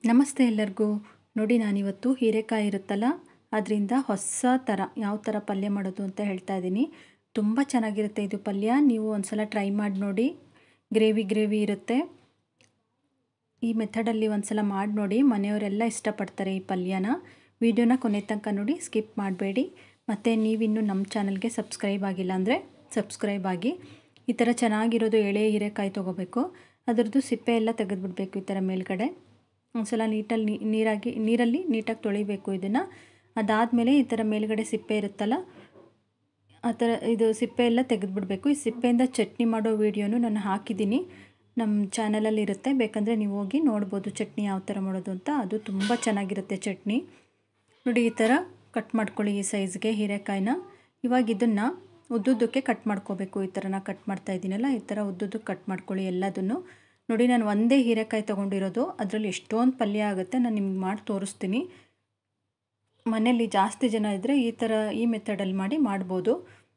ನಮಸ್ತೆ ಎಲ್ಲರಿಗೂ ನೋಡಿ ನಾನಿವತ್ತು ಹೀರೆಕಾಯಿ ಇರುತ್ತಲ್ಲ ಅದರಿಂದ ಹೊಸ ಥರ ಯಾವ ಥರ ಪಲ್ಯ ಮಾಡೋದು ಅಂತ ಹೇಳ್ತಾ ಇದ್ದೀನಿ ತುಂಬ ಚೆನ್ನಾಗಿರುತ್ತೆ ಇದು ಪಲ್ಯ ನೀವು ಒಂದ್ಸಲ ಟ್ರೈ ಮಾಡಿ ನೋಡಿ ಗ್ರೇವಿ ಗ್ರೇವಿ ಇರುತ್ತೆ ಈ ಮೆಥಡಲ್ಲಿ ಒಂದ್ಸಲ ಮಾಡಿ ನೋಡಿ ಮನೆಯವರೆಲ್ಲ ಇಷ್ಟಪಡ್ತಾರೆ ಈ ಪಲ್ಯನ ವಿಡಿಯೋನ ಕೊನೆ ತನಕ ನೋಡಿ ಸ್ಕಿಪ್ ಮಾಡಬೇಡಿ ಮತ್ತು ನೀವಿನ್ನೂ ನಮ್ಮ ಚಾನಲ್ಗೆ ಸಬ್ಸ್ಕ್ರೈಬ್ ಆಗಿಲ್ಲ ಅಂದರೆ ಸಬ್ಸ್ಕ್ರೈಬ್ ಆಗಿ ಈ ಥರ ಚೆನ್ನಾಗಿರೋದು ಎಳೆ ಹೀರೆಕಾಯಿ ತೊಗೋಬೇಕು ಅದರದ್ದು ಸಿಪ್ಪೆ ಎಲ್ಲ ತೆಗೆದುಬಿಡ್ಬೇಕು ಈ ಥರ ಮೇಲ್ಗಡೆ ಒಂದ್ಸಲ ನೀಟಲ್ಲಿ ನೀರಾಗಿ ನೀರಲ್ಲಿ ನೀಟಾಗಿ ತೊಳಿಬೇಕು ಇದನ್ನು ಅದಾದಮೇಲೆ ಈ ಥರ ಮೇಲ್ಗಡೆ ಸಿಪ್ಪೆ ಇರುತ್ತಲ್ಲ ಆ ಥರ ಇದು ಸಿಪ್ಪೆ ಎಲ್ಲ ತೆಗೆದುಬಿಡ್ಬೇಕು ಈ ಸಿಪ್ಪೆಯಿಂದ ಚಟ್ನಿ ಮಾಡೋ ವೀಡಿಯೋನು ನಾನು ಹಾಕಿದ್ದೀನಿ ನಮ್ಮ ಚಾನಲಲ್ಲಿ ಇರುತ್ತೆ ಬೇಕಂದರೆ ನೀವು ಹೋಗಿ ನೋಡ್ಬೋದು ಚಟ್ನಿ ಯಾವ ಥರ ಮಾಡೋದು ಅಂತ ಅದು ತುಂಬ ಚೆನ್ನಾಗಿರುತ್ತೆ ಚಟ್ನಿ ನೋಡಿ ಈ ಥರ ಕಟ್ ಮಾಡ್ಕೊಳ್ಳಿ ಈ ಸೈಜ್ಗೆ ಹೀರೆಕಾಯಿನ ಇವಾಗ ಇದನ್ನು ಉದ್ದುದ್ದಕ್ಕೆ ಕಟ್ ಮಾಡ್ಕೋಬೇಕು ಈ ಥರ ನಾ ಕಟ್ ಮಾಡ್ತಾ ಇದ್ದೀನಲ್ಲ ಈ ಥರ ಉದ್ದುದ್ದಕ್ಕೆ ಕಟ್ ಮಾಡ್ಕೊಳ್ಳಿ ಎಲ್ಲದನ್ನು ನೋಡಿ ನಾನು ಒಂದೇ ಹೀರೆಕಾಯಿ ತೊಗೊಂಡಿರೋದು ಅದರಲ್ಲಿ ಎಷ್ಟೊಂದು ಪಲ್ಯ ಆಗುತ್ತೆ ನಾನು ನಿಮ್ಗೆ ಮಾಡಿ ತೋರಿಸ್ತೀನಿ ಮನೆಯಲ್ಲಿ ಜಾಸ್ತಿ ಜನ ಇದ್ದರೆ ಈ ಥರ ಈ ಮೆಥಡಲ್ಲಿ ಮಾಡಿ ಮಾಡ್ಬೋದು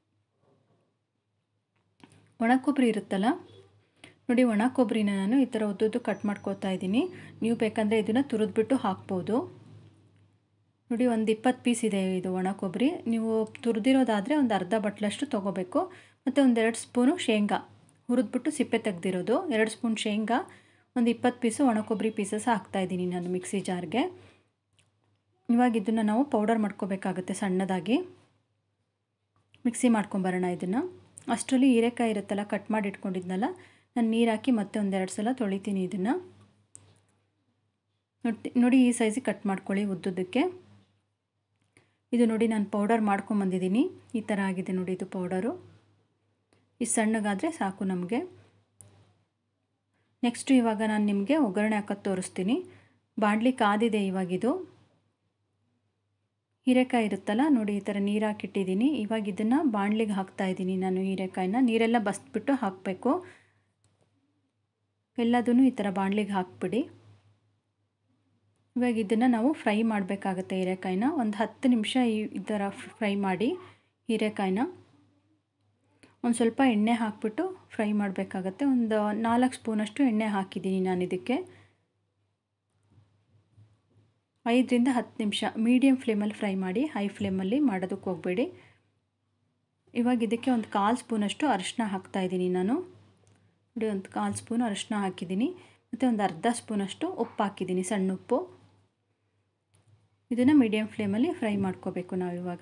ಒಣ ಕೊಬ್ಬರಿ ಇರುತ್ತಲ್ಲ ನೋಡಿ ಒಣ ಕೊಬ್ಬರಿನ ನಾನು ಈ ಥರ ಉದ್ದುದ್ದು ಕಟ್ ಮಾಡ್ಕೋತಾ ಇದ್ದೀನಿ ನೀವು ಬೇಕಂದರೆ ಇದನ್ನು ತುರಿದ್ಬಿಟ್ಟು ಹಾಕ್ಬೋದು ನೋಡಿ ಒಂದು ಇಪ್ಪತ್ತು ಪೀಸ್ ಇದೆ ಇದು ಒಣ ಕೊಬ್ಬರಿ ನೀವು ತುರಿದಿರೋದಾದರೆ ಒಂದು ಅರ್ಧ ಬಟ್ಲಷ್ಟು ತೊಗೋಬೇಕು ಮತ್ತು ಒಂದೆರಡು ಸ್ಪೂನು ಶೇಂಗಾ ಹುರಿದ್ಬಿಟ್ಟು ಸಿಪ್ಪೆ ತೆಗೆದಿರೋದು ಎರಡು ಸ್ಪೂನ್ ಶೇಂಗಾ ಒಂದು ಇಪ್ಪತ್ತು ಪೀಸು ಒಣ ಕೊಬ್ಬರಿ ಪೀಸಸ್ ಹಾಕ್ತಾಯಿದ್ದೀನಿ ನಾನು ಮಿಕ್ಸಿ ಜಾರ್ಗೆ ಇವಾಗ ಇದನ್ನು ನಾವು ಪೌಡರ್ ಮಾಡ್ಕೋಬೇಕಾಗುತ್ತೆ ಸಣ್ಣದಾಗಿ ಮಿಕ್ಸಿ ಮಾಡ್ಕೊಂಬರೋಣ ಇದನ್ನು ಅಷ್ಟರಲ್ಲಿ ಹೀರೆಕಾಯಿ ಇರುತ್ತಲ್ಲ ಕಟ್ ಮಾಡಿ ಇಟ್ಕೊಂಡಿದ್ನಲ್ಲ ನಾನು ನೀರು ಹಾಕಿ ಮತ್ತೆ ಒಂದೆರಡು ಸಲ ತೊಳಿತೀನಿ ಇದನ್ನು ನೋಡಿ ನೋಡಿ ಈ ಸೈಜಿಗೆ ಕಟ್ ಮಾಡ್ಕೊಳ್ಳಿ ಉದ್ದುದಕ್ಕೆ ಇದು ನೋಡಿ ನಾನು ಪೌಡರ್ ಮಾಡ್ಕೊಂಬಂದಿದ್ದೀನಿ ಈ ಥರ ಆಗಿದೆ ನೋಡಿ ಇದು ಪೌಡರು ಈ ಸಣ್ಣಗಾದರೆ ಸಾಕು ನಮಗೆ ನೆಕ್ಸ್ಟು ಇವಾಗ ನಾನು ನಿಮಗೆ ಒಗ್ಗರಣೆ ಹಾಕೋದು ತೋರಿಸ್ತೀನಿ ಬಾಣಲಿ ಕಾದಿದೆ ಇವಾಗಿದು ಹೀರೆಕಾಯಿ ಇರುತ್ತಲ್ಲ ನೋಡಿ ಈ ಥರ ನೀರು ಹಾಕಿಟ್ಟಿದ್ದೀನಿ ಇವಾಗ ಇದನ್ನು ಬಾಣಲಿಗೆ ಹಾಕ್ತಾಯಿದ್ದೀನಿ ನಾನು ಹೀರೆಕಾಯಿನ ನೀರೆಲ್ಲ ಬಸ್ಬಿಟ್ಟು ಹಾಕಬೇಕು ಎಲ್ಲದೂ ಈ ಥರ ಬಾಣಲಿಗೆ ಹಾಕ್ಬಿಡಿ ಇವಾಗ ಇದನ್ನು ನಾವು ಫ್ರೈ ಮಾಡಬೇಕಾಗತ್ತೆ ಹೀರೆಕಾಯಿನ ಒಂದು ಹತ್ತು ನಿಮಿಷ ಈ ಥರ ಫ್ರೈ ಮಾಡಿ ಹೀರೆಕಾಯಿನ ಒಂದು ಸ್ವಲ್ಪ ಎಣ್ಣೆ ಹಾಕ್ಬಿಟ್ಟು ಫ್ರೈ ಮಾಡಬೇಕಾಗತ್ತೆ ಒಂದು ನಾಲ್ಕು ಸ್ಪೂನಷ್ಟು ಎಣ್ಣೆ ಹಾಕಿದ್ದೀನಿ ನಾನು ಇದಕ್ಕೆ ಐದರಿಂದ ಹತ್ತು ನಿಮಿಷ ಮೀಡಿಯಮ್ ಫ್ಲೇಮಲ್ಲಿ ಫ್ರೈ ಮಾಡಿ ಹೈ ಫ್ಲೇಮಲ್ಲಿ ಮಾಡೋದಕ್ಕೆ ಹೋಗಬೇಡಿ ಇವಾಗ ಇದಕ್ಕೆ ಒಂದು ಕಾಲು ಸ್ಪೂನಷ್ಟು ಅರಿಶಿನ ಹಾಕ್ತಾಯಿದ್ದೀನಿ ನಾನು ನೋಡಿ ಒಂದು ಕಾಲು ಸ್ಪೂನ್ ಅರಿಶಿನ ಹಾಕಿದ್ದೀನಿ ಮತ್ತು ಒಂದು ಅರ್ಧ ಸ್ಪೂನಷ್ಟು ಉಪ್ಪು ಹಾಕಿದ್ದೀನಿ ಸಣ್ಣ ಉಪ್ಪು ಇದನ್ನು ಮೀಡಿಯಮ್ ಫ್ಲೇಮಲ್ಲಿ ಫ್ರೈ ಮಾಡ್ಕೋಬೇಕು ನಾವಿವಾಗ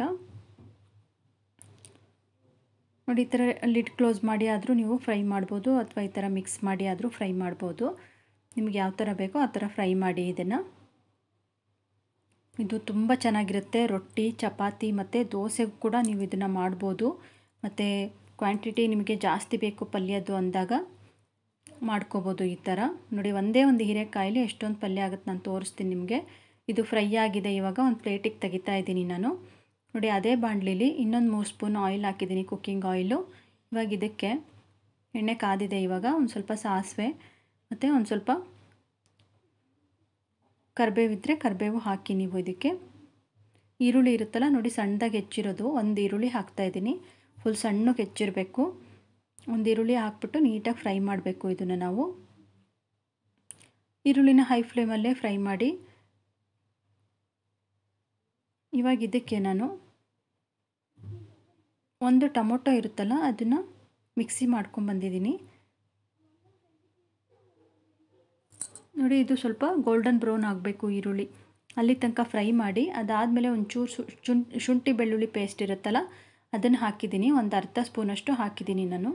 ನೋಡಿ ಈ ಥರ ಲಿಡ್ ಕ್ಲೋಸ್ ಮಾಡಿ ಆದರೂ ನೀವು ಫ್ರೈ ಮಾಡ್ಬೋದು ಅಥವಾ ಈ ಥರ ಮಿಕ್ಸ್ ಮಾಡಿ ಆದರೂ ಫ್ರೈ ಮಾಡ್ಬೋದು ನಿಮ್ಗೆ ಯಾವ ಥರ ಬೇಕೋ ಆ ಥರ ಫ್ರೈ ಮಾಡಿ ಇದನ್ನು ಇದು ತುಂಬ ಚೆನ್ನಾಗಿರುತ್ತೆ ರೊಟ್ಟಿ ಚಪಾತಿ ಮತ್ತು ದೋಸೆಗೂ ಕೂಡ ನೀವು ಇದನ್ನು ಮಾಡ್ಬೋದು ಮತ್ತು ಕ್ವಾಂಟಿಟಿ ನಿಮಗೆ ಜಾಸ್ತಿ ಬೇಕು ಪಲ್ಯದ್ದು ಅಂದಾಗ ಮಾಡ್ಕೋಬೋದು ಈ ಥರ ನೋಡಿ ಒಂದೇ ಒಂದು ಹೀರೆಕಾಯಲ್ಲಿ ಎಷ್ಟೊಂದು ಪಲ್ಯ ಆಗುತ್ತೆ ನಾನು ತೋರಿಸ್ತೀನಿ ನಿಮಗೆ ಇದು ಫ್ರೈ ಆಗಿದೆ ಇವಾಗ ಒಂದು ಪ್ಲೇಟಿಗೆ ತೆಗಿತಾ ಇದ್ದೀನಿ ನಾನು ನೋಡಿ ಅದೇ ಬಾಣಲಿಲಿ ಇನ್ನೊಂದು ಮೂರು ಸ್ಪೂನ್ ಆಯಿಲ್ ಹಾಕಿದ್ದೀನಿ ಕುಕ್ಕಿಂಗ್ ಆಯಿಲು ಇವಾಗ ಇದಕ್ಕೆ ಎಣ್ಣೆ ಕಾದಿದೆ ಇವಾಗ ಒಂದು ಸ್ವಲ್ಪ ಸಾಸಿವೆ ಮತ್ತು ಒಂದು ಸ್ವಲ್ಪ ಕರಿಬೇವಿದ್ದರೆ ಕರಿಬೇವು ಹಾಕಿ ನೀವು ಇದಕ್ಕೆ ಈರುಳ್ಳಿ ಇರುತ್ತಲ್ಲ ನೋಡಿ ಸಣ್ಣದಾಗಿ ಹೆಚ್ಚಿರೋದು ಒಂದು ಈರುಳ್ಳಿ ಹಾಕ್ತಾಯಿದ್ದೀನಿ ಫುಲ್ ಸಣ್ಣಗೆ ಹೆಚ್ಚಿರಬೇಕು ಒಂದು ಈರುಳ್ಳಿ ಹಾಕ್ಬಿಟ್ಟು ನೀಟಾಗಿ ಫ್ರೈ ಮಾಡಬೇಕು ಇದನ್ನು ನಾವು ಈರುಳ್ಳಿನ ಹೈ ಫ್ಲೇಮಲ್ಲೇ ಫ್ರೈ ಮಾಡಿ ಇವಾಗ ಇದಕ್ಕೆ ನಾನು ಒಂದು ಟೊಮೊಟೊ ಇರುತ್ತಲ್ಲ ಅದನ್ನು ಮಿಕ್ಸಿ ಮಾಡ್ಕೊಂಬಂದಿದ್ದೀನಿ ನೋಡಿ ಇದು ಸ್ವಲ್ಪ ಗೋಲ್ಡನ್ ಬ್ರೌನ್ ಆಗಬೇಕು ಈರುಳ್ಳಿ ಅಲ್ಲಿ ತನಕ ಫ್ರೈ ಮಾಡಿ ಅದಾದಮೇಲೆ ಒಂಚೂರು ಶುಂಠಿ ಬೆಳ್ಳುಳ್ಳಿ ಪೇಸ್ಟ್ ಇರುತ್ತಲ್ಲ ಅದನ್ನು ಹಾಕಿದ್ದೀನಿ ಒಂದು ಅರ್ಧ ಸ್ಪೂನಷ್ಟು ಹಾಕಿದ್ದೀನಿ ನಾನು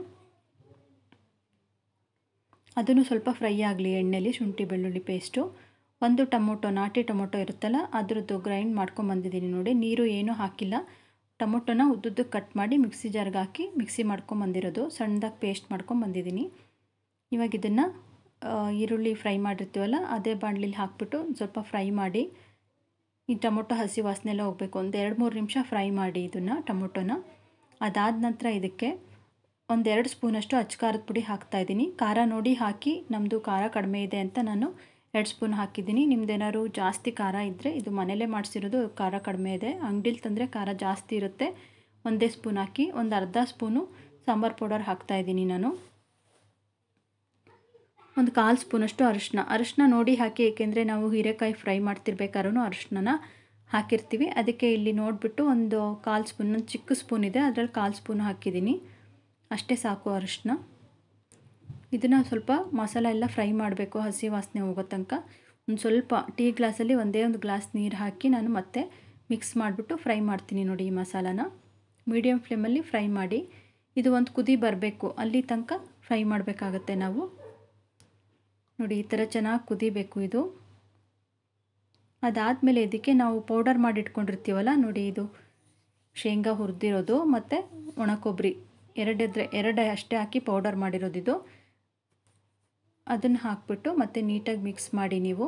ಅದನ್ನು ಸ್ವಲ್ಪ ಫ್ರೈ ಆಗಲಿ ಎಣ್ಣೆಲಿ ಶುಂಠಿ ಬೆಳ್ಳುಳ್ಳಿ ಪೇಸ್ಟು ಒಂದು ಟೊಮೊಟೊ ನಾಟಿ ಟೊಮೊಟೊ ಇರುತ್ತಲ್ಲ ಅದರದ್ದು ಗ್ರೈಂಡ್ ಮಾಡ್ಕೊಂಬಂದಿದ್ದೀನಿ ನೋಡಿ ನೀರು ಏನೂ ಹಾಕಿಲ್ಲ ಟೊಮೊಟೊನ ಉದ್ದುದ್ದಕ್ಕೆ ಕಟ್ ಮಾಡಿ ಮಿಕ್ಸಿ ಜಾರ್ಗೆ ಹಾಕಿ ಮಿಕ್ಸಿ ಮಾಡ್ಕೊಂಬಂದಿರೋದು ಸಣ್ಣದಾಗಿ ಪೇಸ್ಟ್ ಮಾಡ್ಕೊಂಬಂದಿದ್ದೀನಿ ಇವಾಗ ಇದನ್ನು ಈರುಳ್ಳಿ ಫ್ರೈ ಮಾಡಿರ್ತೀವಲ್ಲ ಅದೇ ಬಾಣಲಿಲಿ ಹಾಕ್ಬಿಟ್ಟು ಸ್ವಲ್ಪ ಫ್ರೈ ಮಾಡಿ ಈ ಟೊಮೊಟೊ ಹಸಿ ವಾಸನೆ ಎಲ್ಲ ಹೋಗಬೇಕು ಒಂದು ಎರಡು ಮೂರು ನಿಮಿಷ ಫ್ರೈ ಮಾಡಿ ಇದನ್ನು ಟೊಮೊಟೊನ ಅದಾದ ನಂತರ ಇದಕ್ಕೆ ಒಂದೆರಡು ಸ್ಪೂನಷ್ಟು ಅಚ್ಕಾರದ ಪುಡಿ ಹಾಕ್ತಾಯಿದ್ದೀನಿ ಖಾರ ನೋಡಿ ಹಾಕಿ ನಮ್ಮದು ಖಾರ ಕಡಿಮೆ ಇದೆ ಅಂತ ನಾನು ಎರಡು ಸ್ಪೂನ್ ಹಾಕಿದ್ದೀನಿ ನಿಮ್ದೇನಾದ್ರು ಜಾಸ್ತಿ ಖಾರ ಇದ್ದರೆ ಇದು ಮನೇಲೇ ಮಾಡಿಸಿರೋದು ಖಾರ ಕಡಿಮೆ ಇದೆ ಅಂಗಡಿಲಿ ತಂದರೆ ಖಾರ ಜಾಸ್ತಿ ಇರುತ್ತೆ ಒಂದೇ ಸ್ಪೂನ್ ಹಾಕಿ ಒಂದು ಅರ್ಧ ಸ್ಪೂನು ಸಾಂಬಾರು ಪೌಡರ್ ಹಾಕ್ತಾಯಿದ್ದೀನಿ ನಾನು ಒಂದು ಕಾಲು ಸ್ಪೂನಷ್ಟು ಅರಿಶಿನ ಅರಿಶಿನ ನೋಡಿ ಹಾಕಿ ಏಕೆಂದರೆ ನಾವು ಹೀರೆಕಾಯಿ ಫ್ರೈ ಮಾಡ್ತಿರ್ಬೇಕಾದ್ರೂ ಅರಿಶಿನ ಹಾಕಿರ್ತೀವಿ ಅದಕ್ಕೆ ಇಲ್ಲಿ ನೋಡಿಬಿಟ್ಟು ಒಂದು ಕಾಲು ಸ್ಪೂನ್ ಒಂದು ಚಿಕ್ಕ ಸ್ಪೂನ್ ಇದೆ ಅದರಲ್ಲಿ ಕಾಲು ಸ್ಪೂನ್ ಹಾಕಿದ್ದೀನಿ ಅಷ್ಟೇ ಸಾಕು ಅರಿಶಿನ ಇದನ್ನು ಸ್ವಲ್ಪ ಮಸಾಲ ಎಲ್ಲ ಫ್ರೈ ಮಾಡಬೇಕು ಹಸಿ ವಾಸನೆ ಹೋಗೋ ತನಕ ಒಂದು ಸ್ವಲ್ಪ ಟೀ ಗ್ಲಾಸಲ್ಲಿ ಒಂದೇ ಒಂದು ಗ್ಲಾಸ್ ನೀರು ಹಾಕಿ ನಾನು ಮತ್ತೆ ಮಿಕ್ಸ್ ಮಾಡಿಬಿಟ್ಟು ಫ್ರೈ ಮಾಡ್ತೀನಿ ನೋಡಿ ಈ ಮಸಾಲಾನ ಮೀಡಿಯಮ್ ಫ್ಲೇಮಲ್ಲಿ ಫ್ರೈ ಮಾಡಿ ಇದು ಒಂದು ಕುದಿ ಬರಬೇಕು ಅಲ್ಲಿ ತನಕ ಫ್ರೈ ಮಾಡಬೇಕಾಗತ್ತೆ ನಾವು ನೋಡಿ ಈ ಥರ ಚೆನ್ನಾಗಿ ಕುದಿಬೇಕು ಇದು ಅದಾದಮೇಲೆ ಇದಕ್ಕೆ ನಾವು ಪೌಡರ್ ಮಾಡಿ ಇಟ್ಕೊಂಡಿರ್ತೀವಲ್ಲ ನೋಡಿ ಇದು ಶೇಂಗಾ ಹುರಿದಿರೋದು ಮತ್ತು ಒಣ ಕೊಬ್ಬರಿ ಎರಡಿದ್ರೆ ಎರಡೇ ಅಷ್ಟೇ ಹಾಕಿ ಪೌಡರ್ ಮಾಡಿರೋದು ಇದು ಅದನ್ನು ಹಾಕ್ಬಿಟ್ಟು ಮತ್ತೆ ನೀಟಾಗಿ ಮಿಕ್ಸ್ ಮಾಡಿ ನೀವು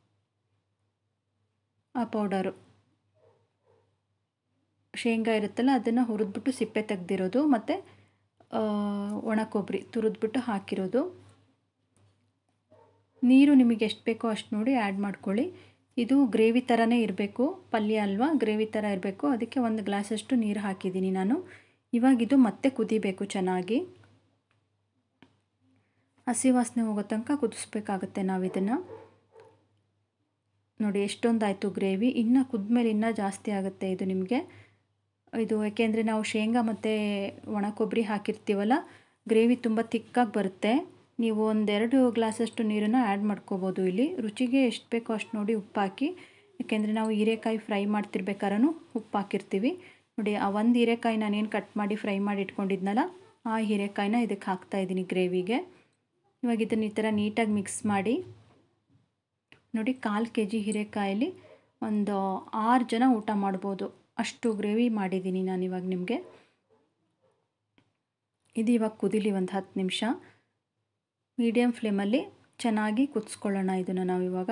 ಆ ಪೌಡರು ಶೇಂಗಾ ಇರುತ್ತಲ್ಲ ಅದನ್ನು ಹುರಿದ್ಬಿಟ್ಟು ಸಿಪ್ಪೆ ತೆಗೆದಿರೋದು ಮತ್ತು ಒಣ ಕೊಬ್ಬರಿ ತುರಿದ್ಬಿಟ್ಟು ಹಾಕಿರೋದು ನೀರು ನಿಮಗೆ ಎಷ್ಟು ಬೇಕೋ ಅಷ್ಟು ನೋಡಿ ಆ್ಯಡ್ ಮಾಡ್ಕೊಳ್ಳಿ ಇದು ಗ್ರೇವಿ ಥರನೇ ಇರಬೇಕು ಪಲ್ಯ ಅಲ್ವಾ ಗ್ರೇವಿ ಥರ ಇರಬೇಕು ಅದಕ್ಕೆ ಒಂದು ಗ್ಲಾಸಷ್ಟು ನೀರು ಹಾಕಿದ್ದೀನಿ ನಾನು ಇವಾಗ ಇದು ಮತ್ತೆ ಕುದಿಬೇಕು ಚೆನ್ನಾಗಿ ಹಸಿ ವಾಸನೆ ಹೋಗೋ ತನಕ ಕುದಿಸ್ಬೇಕಾಗುತ್ತೆ ನಾವು ಇದನ್ನು ನೋಡಿ ಎಷ್ಟೊಂದಾಯಿತು ಗ್ರೇವಿ ಇನ್ನೂ ಕುದ್ಮೇಲೆ ಇನ್ನೂ ಜಾಸ್ತಿ ಆಗುತ್ತೆ ಇದು ನಿಮಗೆ ಇದು ಏಕೆಂದರೆ ನಾವು ಶೇಂಗಾ ಮತ್ತು ಒಣ ಕೊಬ್ಬರಿ ಹಾಕಿರ್ತೀವಲ್ಲ ಗ್ರೇವಿ ತುಂಬ ತಿಕ್ಕಾಗಿ ಬರುತ್ತೆ ನೀವು ಒಂದೆರಡು ಗ್ಲಾಸಷ್ಟು ನೀರನ್ನು ಆ್ಯಡ್ ಮಾಡ್ಕೋಬೋದು ಇಲ್ಲಿ ರುಚಿಗೆ ಎಷ್ಟು ಬೇಕೋ ಅಷ್ಟು ನೋಡಿ ಉಪ್ಪು ಹಾಕಿ ಏಕೆಂದರೆ ನಾವು ಹೀರೆಕಾಯಿ ಫ್ರೈ ಮಾಡ್ತಿರ್ಬೇಕಾದ್ರೂ ಉಪ್ಪು ಹಾಕಿರ್ತೀವಿ ನೋಡಿ ಆ ಒಂದು ಹೀರೆಕಾಯಿ ನಾನೇನು ಕಟ್ ಮಾಡಿ ಫ್ರೈ ಮಾಡಿ ಇಟ್ಕೊಂಡಿದ್ನಲ್ಲ ಆ ಹೀರೆಕಾಯಿನ ಇದಕ್ಕೆ ಹಾಕ್ತಾಯಿದ್ದೀನಿ ಗ್ರೇವಿಗೆ ಇವಾಗ ಇದನ್ನು ಈ ಥರ ನೀಟಾಗಿ ಮಿಕ್ಸ್ ಮಾಡಿ ನೋಡಿ ಕಾಲು ಕೆ ಜಿ ಹೀರೆಕಾಯಲ್ಲಿ ಒಂದು ಆರು ಜನ ಊಟ ಮಾಡ್ಬೋದು ಅಷ್ಟು ಗ್ರೇವಿ ಮಾಡಿದ್ದೀನಿ ನಾನು ಇವಾಗ ನಿಮಗೆ ಇದು ಇವಾಗ ಕುದಿಲಿ ಒಂದು ಹತ್ತು ನಿಮಿಷ ಮೀಡಿಯಮ್ ಫ್ಲೇಮಲ್ಲಿ ಚೆನ್ನಾಗಿ ಕುದಿಸ್ಕೊಳ್ಳೋಣ ಇದನ್ನು ನಾವು ಇವಾಗ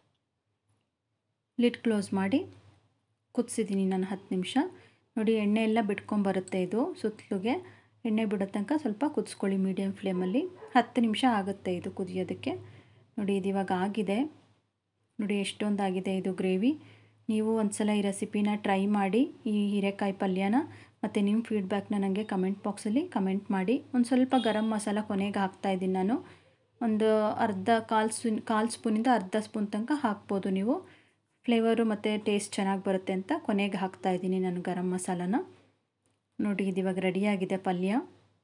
ಲಿಡ್ ಕ್ಲೋಸ್ ಮಾಡಿ ಕುದಿಸಿದ್ದೀನಿ ನಾನು ಹತ್ತು ನಿಮಿಷ ನೋಡಿ ಎಣ್ಣೆ ಎಲ್ಲ ಬಿಟ್ಕೊಂಬರುತ್ತೆ ಇದು ಸುತ್ತಲುಗೆ ಎಣ್ಣೆ ಬಿಡೋ ತನಕ ಸ್ವಲ್ಪ ಕುದಿಸ್ಕೊಳ್ಳಿ ಮೀಡಿಯಮ್ ಫ್ಲೇಮಲ್ಲಿ ಹತ್ತು ನಿಮಿಷ ಆಗುತ್ತೆ ಇದು ಕುದಿಯೋದಕ್ಕೆ ನೋಡಿ ಇದು ಇವಾಗ ಆಗಿದೆ ನೋಡಿ ಎಷ್ಟೊಂದಾಗಿದೆ ಇದು ಗ್ರೇವಿ ನೀವು ಒಂದು ಸಲ ಈ ರೆಸಿಪಿನ ಟ್ರೈ ಮಾಡಿ ಈ ಹೀರೆಕಾಯಿ ಪಲ್ಯನ ಮತ್ತು ನಿಮ್ಮ ಫೀಡ್ಬ್ಯಾಕ್ನ ನನಗೆ ಕಮೆಂಟ್ ಬಾಕ್ಸಲ್ಲಿ ಕಮೆಂಟ್ ಮಾಡಿ ಒಂದು ಸ್ವಲ್ಪ ಗರಂ ಮಸಾಲ ಕೊನೆಗೆ ಹಾಕ್ತಾಯಿದ್ದೀನಿ ನಾನು ಒಂದು ಅರ್ಧ ಕಾಲು ಸ್ಪೂನ್ ಕಾಲು ಸ್ಪೂನಿಂದ ಅರ್ಧ ಸ್ಪೂನ್ ತನಕ ಹಾಕ್ಬೋದು ನೀವು ಫ್ಲೇವರು ಮತ್ತು ಟೇಸ್ಟ್ ಚೆನ್ನಾಗಿ ಬರುತ್ತೆ ಅಂತ ಕೊನೆಗೆ ಹಾಕ್ತಾಯಿದ್ದೀನಿ ನಾನು ಗರಂ ಮಸಾಲಾನ ನೋಡಿ ಇದು ಇವಾಗ ರೆಡಿಯಾಗಿದೆ ಪಲ್ಯ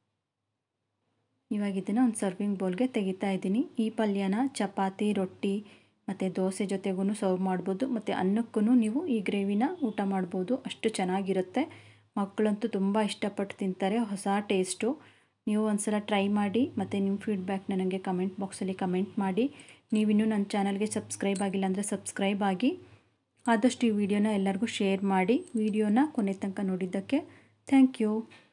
ಇವಾಗ ಇದನ್ನು ಒಂದು ಸರ್ವಿಂಗ್ ಬೌಲ್ಗೆ ತೆಗಿತಾ ಇದ್ದೀನಿ ಈ ಪಲ್ಯನ ಚಪಾತಿ ರೊಟ್ಟಿ ಮತ್ತು ದೋಸೆ ಜೊತೆಗೂ ಸರ್ವ್ ಮಾಡ್ಬೋದು ಮತ್ತು ಅನ್ನಕ್ಕೂ ನೀವು ಈ ಗ್ರೇವಿನ ಊಟ ಮಾಡ್ಬೋದು ಅಷ್ಟು ಚೆನ್ನಾಗಿರುತ್ತೆ ಮಕ್ಕಳಂತೂ ತುಂಬ ಇಷ್ಟಪಟ್ಟು ತಿಂತಾರೆ ಹೊಸ ಟೇಸ್ಟು ನೀವು ಒಂದು ಸಲ ಟ್ರೈ ಮಾಡಿ ಮತ್ತು ನಿಮ್ಮ ಫೀಡ್ಬ್ಯಾಕ್ನ ನನಗೆ ಕಮೆಂಟ್ ಬಾಕ್ಸಲ್ಲಿ ಕಮೆಂಟ್ ಮಾಡಿ ನೀವಿನ್ನೂ ನನ್ನ ಚಾನಲ್ಗೆ ಸಬ್ಸ್ಕ್ರೈಬ್ ಆಗಿಲ್ಲ ಅಂದರೆ ಸಬ್ಸ್ಕ್ರೈಬ್ ಆಗಿ ಆದಷ್ಟು ಈ ವಿಡಿಯೋನ ಎಲ್ಲರಿಗೂ ಶೇರ್ ಮಾಡಿ ವಿಡಿಯೋನ ಕೊನೆ ತನಕ ನೋಡಿದ್ದಕ್ಕೆ ಥ್ಯಾಂಕ್ ಯು